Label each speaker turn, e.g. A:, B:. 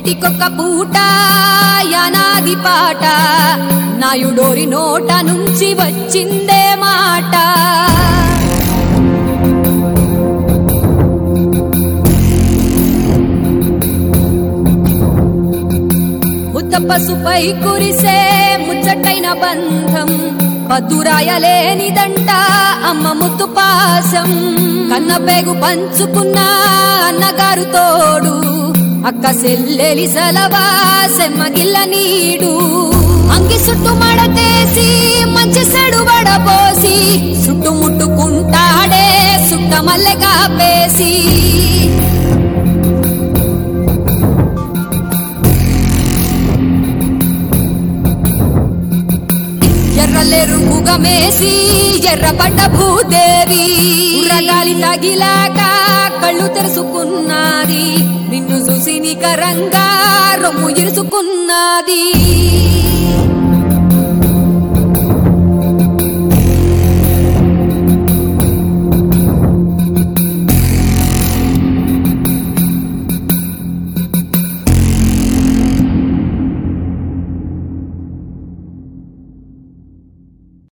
A: ఏటికొక్క పూట యానాది పాట నాయుడోరి నోట నుంచి వచ్చిందే మాట ముద్ద పసుపై కురిసే ముచ్చటైన బంధం పద్దురాయలేనిదంట అమ్మ ముత్తు పాసం కన్న పేగు పంచుకున్న అన్నగారు తోడు అక్క సెల్లెలి సలవా సెమ్మగిల్ల నీడు అంగి చుట్టు మడతేసి మంచి సెడు వడపోసి చుట్టుముట్టుకుంటాడే సుట్ట మల్లెగా పేసి ఎర్రలెరుగుగమేసి ఎర్రపడ్డ భూదేవి ఉర్రగాలి తగిలాక కళ్ళు తెరుచుకున్నది నిన్ను చూసి నికరంగా రొమ్ము ఇరుచుకున్నది